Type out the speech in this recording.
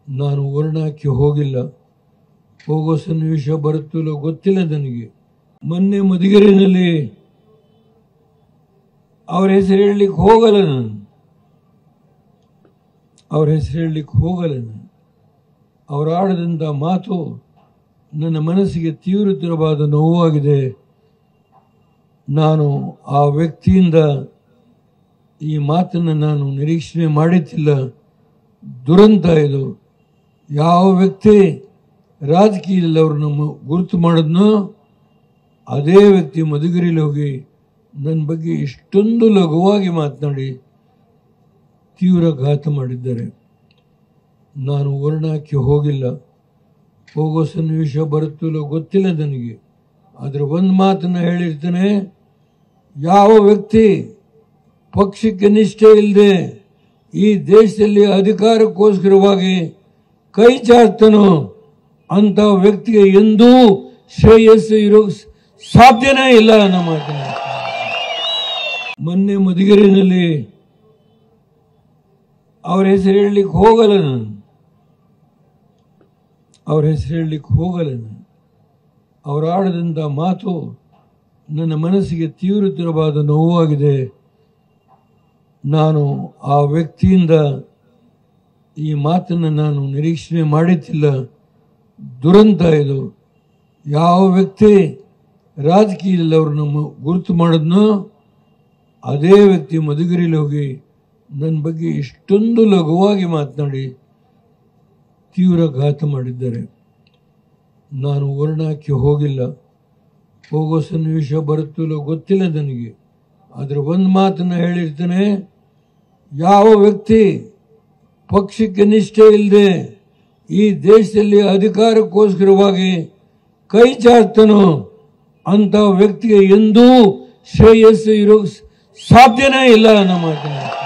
ನಾನು ವರ್ಣಕ್ಕೆ ಹೋಗಿಲ್ಲ ಹೋಗೋ ಸನ್ನಿವೇಶ ಬರುತ್ತಿಲ್ಲೋ ಗೊತ್ತಿಲ್ಲ ನನಗೆ ಮೊನ್ನೆ ಮಧುಗಿರಿನಲ್ಲಿ ಅವ್ರ ಹೆಸರು ಹೇಳಲಿಕ್ಕೆ ಹೋಗಲ್ಲ ನಾನು ಅವ್ರ ಹೆಸರು ಹೇಳಲಿಕ್ಕೆ ಹೋಗಲ್ಲ ನಾನು ಅವರು ಆಡದಂಥ ಮಾತು ನನ್ನ ಮನಸ್ಸಿಗೆ ತೀವ್ರತರವಾದ ನೋವಾಗಿದೆ ನಾನು ಆ ವ್ಯಕ್ತಿಯಿಂದ ಈ ಮಾತನ್ನು ನಾನು ನಿರೀಕ್ಷಣೆ ಮಾಡಿದ್ದಿಲ್ಲ ದುರಂತ ಇದು ಯಾವ ವ್ಯಕ್ತಿ ರಾಜಕೀಯದಲ್ಲಿ ಅವರು ನಮ್ಮ ಗುರುತು ಮಾಡಿದ್ನೋ ಅದೇ ವ್ಯಕ್ತಿ ಮಧುಗಿರಿಲಿ ಹೋಗಿ ನನ್ನ ಬಗ್ಗೆ ಇಷ್ಟೊಂದು ಲಘುವಾಗಿ ಮಾತನಾಡಿ ತೀವ್ರ ಘಾತ ಮಾಡಿದ್ದಾರೆ ನಾನು ವರ್ಣಕ್ಕೆ ಹೋಗಿಲ್ಲ ಹೋಗೋ ಸನ್ನಿವೇಶ ಬರುತ್ತಿಲ್ಲೋ ಗೊತ್ತಿಲ್ಲ ನನಗೆ ಆದರೆ ಒಂದು ಮಾತನ್ನು ಹೇಳಿರ್ತೇನೆ ಯಾವ ವ್ಯಕ್ತಿ ಪಕ್ಷಕ್ಕೆ ನಿಷ್ಠೆ ಇಲ್ಲದೆ ಈ ದೇಶದಲ್ಲಿ ಅಧಿಕಾರಕ್ಕೋಸ್ಕರವಾಗಿ ಕೈ ಚಾಚ್ತಾನೋ ಅಂತ ವ್ಯಕ್ತಿಗೆ ಎಂದೂ ಶ್ರೇಯಸ್ಸು ಇರೋ ಸಾಧ್ಯನೇ ಇಲ್ಲ ಅನ್ನೋ ಮಾತನ್ನ ಮೊನ್ನೆ ಮಧುಗಿರಿನಲ್ಲಿ ಅವ್ರ ಹೆಸರು ಹೇಳಲಿಕ್ಕೆ ಹೋಗಲ್ಲ ನಾನು ಅವ್ರ ಹೆಸರು ಹೇಳಲಿಕ್ಕೆ ಹೋಗಲ್ಲ ನಾನು ಅವರು ಆಡದಂಥ ಮಾತು ನನ್ನ ಮನಸ್ಸಿಗೆ ತೀವ್ರತರವಾದ ನೋವಾಗಿದೆ ನಾನು ಆ ವ್ಯಕ್ತಿಯಿಂದ ಈ ಮಾತನ್ನು ನಾನು ನಿರೀಕ್ಷಣೆ ಮಾಡಿದ್ದಿಲ್ಲ ದುರಂತ ಇದು ಯಾವ ವ್ಯಕ್ತಿ ರಾಜಕೀಯದಲ್ಲಿ ಅವರು ನಮ್ಮ ಗುರುತು ಮಾಡಿದ್ನೋ ಅದೇ ವ್ಯಕ್ತಿ ಮಧುಗಿರಿಲಿ ಹೋಗಿ ನನ್ನ ಬಗ್ಗೆ ಇಷ್ಟೊಂದು ಲಘುವಾಗಿ ಮಾತನಾಡಿ ತೀವ್ರ ಘಾತ ಮಾಡಿದ್ದಾರೆ ನಾನು ವರ್ಣಕ್ಕೆ ಹೋಗಿಲ್ಲ ಹೋಗೋ ಸನ್ನಿವೇಶ ಬರುತ್ತಿಲ್ಲೋ ಗೊತ್ತಿಲ್ಲ ನನಗೆ ಆದರೆ ಒಂದು ಮಾತನ್ನು ಹೇಳಿರ್ತೇನೆ ಯಾವ ವ್ಯಕ್ತಿ ಪಕ್ಷಕ್ಕೆ ನಿಷ್ಠೆ ಇಲ್ಲದೆ ಈ ದೇಶದಲ್ಲಿ ಅಧಿಕಾರಕ್ಕೋಸ್ಕರವಾಗಿ ಕೈ ಚಾಚ್ತಾನೋ ಅಂತ ವ್ಯಕ್ತಿಗೆ ಎಂದೂ ಶ್ರೇಯಸ್ಸು ಇರೋ ಸಾಧ್ಯನೇ ಇಲ್ಲ ಅನ್ನೋ ಮಾತನ್ನ